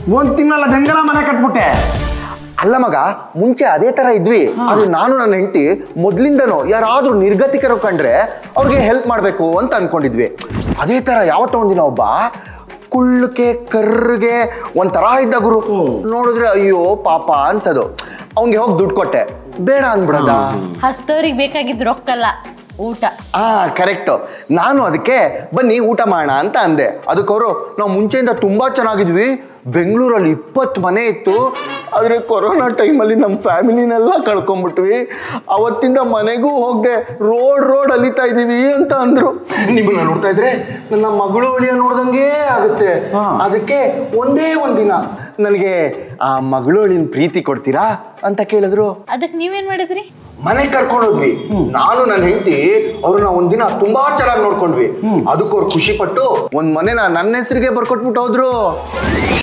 ಒಂದ್ ತಿಂಗಳ ಹೆಂಗಲ್ಲ ಮನೆ ಕಟ್ಬಿಟ್ಟೆ ಅಲ್ಲ ಮಗ ಮುಂಚೆ ಅದೇ ತರ ಇದ್ವಿ ಆದ್ರೆ ನಾನು ನನ್ನ ಹೆಂಡತಿ ಮೊದ್ಲಿಂದನೂ ಯಾರಾದ್ರೂ ನಿರ್ಗತಿಕರು ಕಂಡ್ರೆ ಅವ್ರಿಗೆ ಹೆಲ್ಪ್ ಮಾಡ್ಬೇಕು ಅಂತ ಅನ್ಕೊಂಡಿದ್ವಿ ಅದೇ ತರ ಯಾವತ್ತೋ ಒಂದಿನ ಒಬ್ಬ ಕುಳ್ಳಕ್ಕೆ ಕರ್ರಿಗೆ ಒಂಥರ ಇದ್ದ ಗುರು ನೋಡಿದ್ರೆ ಅಯ್ಯೋ ಪಾಪ ಅನ್ಸೋದು ಅವ್ನಿಗೆ ಹೋಗಿ ದುಡ್ಡು ಕೊಟ್ಟೆ ಬೇಡ ಅಂದ್ಬಿಡದ ಹಸ್ತವ್ರಿಗೆ ಬೇಕಾಗಿದ್ದು ರೊಕ್ಕಲ್ಲ ಊಟ ಆ ಕರೆಕ್ಟ್ ನಾನು ಅದಕ್ಕೆ ಬನ್ನಿ ಊಟ ಮಾಡೋಣ ಅಂತ ಅಂದೆ ಅದಕ್ಕೆ ಅವರು ನಾವು ಮುಂಚೆಯಿಂದ ತುಂಬಾ ಚೆನ್ನಾಗಿದ್ವಿ ಬೆಂಗಳೂರಲ್ಲಿ ಇಪ್ಪತ್ತು ಮನೆ ಇತ್ತು ಆದರೆ ಕೊರೋನಾ ಟೈಮಲ್ಲಿ ನಮ್ಮ ಫ್ಯಾಮಿಲಿನೆಲ್ಲ ಕಳ್ಕೊಂಡ್ಬಿಟ್ವಿ ಅವತ್ತಿಂದ ಮನೆಗೂ ಹೋಗದೆ ರೋಡ್ ರೋಡ್ ಅಲಿತಾ ಇದೀವಿ ಅಂತ ಅಂದ್ರು ನಿಮ್ಮನ್ನ ನೋಡ್ತಾ ಇದ್ರೆ ನನ್ನ ಮಗಳು ಅಳಿಯ ನೋಡ್ದಂಗೆ ಆಗುತ್ತೆ ಅದಕ್ಕೆ ಒಂದೇ ಒಂದಿನ ನನಗೆ ಆ ಮಗಳು ಅಳಿನ ಪ್ರೀತಿ ಕೊಡ್ತೀರಾ ಅಂತ ಕೇಳಿದ್ರು ಅದಕ್ಕೆ ನೀವೇನ್ ಮಾಡಿದ್ರಿ ಮನೆಗೆ ಕರ್ಕೊಂಡು ಹೋದ್ವಿ ನಾನು ನನ್ನ ಹೆಂಡತಿ ಅವ್ರನ್ನ ಒಂದಿನ ತುಂಬಾ ಚೆನ್ನಾಗಿ ನೋಡ್ಕೊಂಡ್ವಿ ಅದಕ್ಕೆ ಅವ್ರು ಖುಷಿ ಪಟ್ಟು ಒಂದ್ ಮನೆನ ನನ್ನ ಹೆಸರಿಗೆ ಬರ್ಕೊಟ್ಬಿಟ್ಟು ಹೋದ್ರು